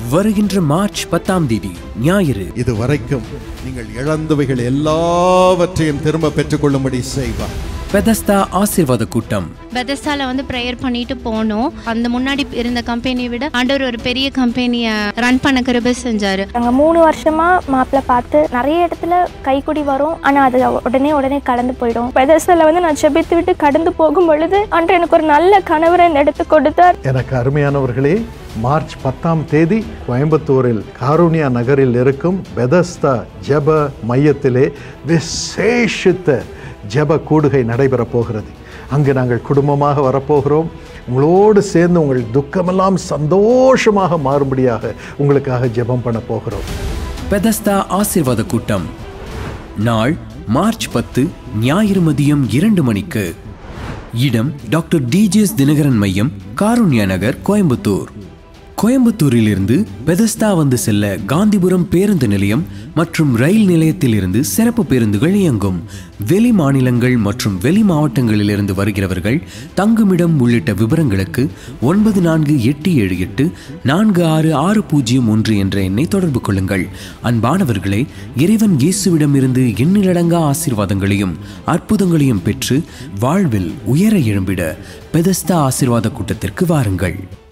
வருகின்ற மார்ச் பத்தாம் தேதி ஞாயிறு இது வரைக்கும் நீங்கள் இழந்தவைகள் எல்லாவற்றையும் திரும்ப பெற்றுக்கொள்ளும்படி செய்வார் பெதஸ்தா ஆசீர்வாத கூட்டம் பெதஸ்தால வந்து ப்ரேயர் பண்ணிட்டு போனோம் அந்த முன்னாடி இருந்த கம்பெனியை விட ஆண்டவர் ஒரு பெரிய கம்பெனியை ரன் பண்ண கிருபை செஞ்சாரு நாங்கள் மூணு வருஷமா மாப்பிள்ளை பார்த்து நிறைய இடத்துல கைக்குடி வரும் ஆனால் அது உடனே உடனே கடந்து போயிடும் பிரதேசத்தில் வந்து நான் செபித்து விட்டு கடந்து போகும் பொழுது அன்று எனக்கு ஒரு நல்ல கணவரை எடுத்து கொடுத்தார் எனக்கு அருமையானவர்களே மார்ச் பத்தாம் தேதி கோயம்புத்தூரில் காருண்யா நகரில் இருக்கும் பெதஸ்தா ஜெப மையத்திலே விசேஷித்த ஜெப கூடுகை நடைபெறப் போகிறது அங்கு நாங்கள் குடும்பமாக வரப்போகிறோம் உங்களோடு சேர்ந்து உங்கள் துக்கமெல்லாம் சந்தோஷமாக மாறும்படியாக உங்களுக்காக ஜெபம் பண்ண போகிறோம் பெதஸ்தா ஆசீர்வாத கூட்டம் நாள் மார்ச் பத்து ஞாயிறு மதியம் இரண்டு மணிக்கு இடம் டாக்டர் டிஜேஎஸ் தினகரன் மையம் காருண்யா நகர் கோயம்புத்தூர் கோயம்புத்தூரிலிருந்து பெதஸ்தா வந்து செல்ல காந்திபுரம் பேருந்து நிலையம் மற்றும் ரயில் நிலையத்திலிருந்து சிறப்பு பேருந்துகள் இயங்கும் வெளி மாநிலங்கள் மற்றும் வெளி மாவட்டங்களிலிருந்து வருகிறவர்கள் தங்குமிடம் உள்ளிட்ட விவரங்களுக்கு ஒன்பது நான்கு எட்டு ஏழு எட்டு நான்கு ஆறு ஆறு பூஜ்ஜியம் ஒன்று என்ற எண்ணை தொடர்பு கொள்ளுங்கள் அன்பானவர்களே இறைவன் இயேசுவிடமிருந்து எண்ணிலடங்கா ஆசீர்வாதங்களையும் அற்புதங்களையும் பெற்று வாழ்வில் உயர எழும்பிட பெதஸ்தா ஆசீர்வாத கூட்டத்திற்கு வாருங்கள்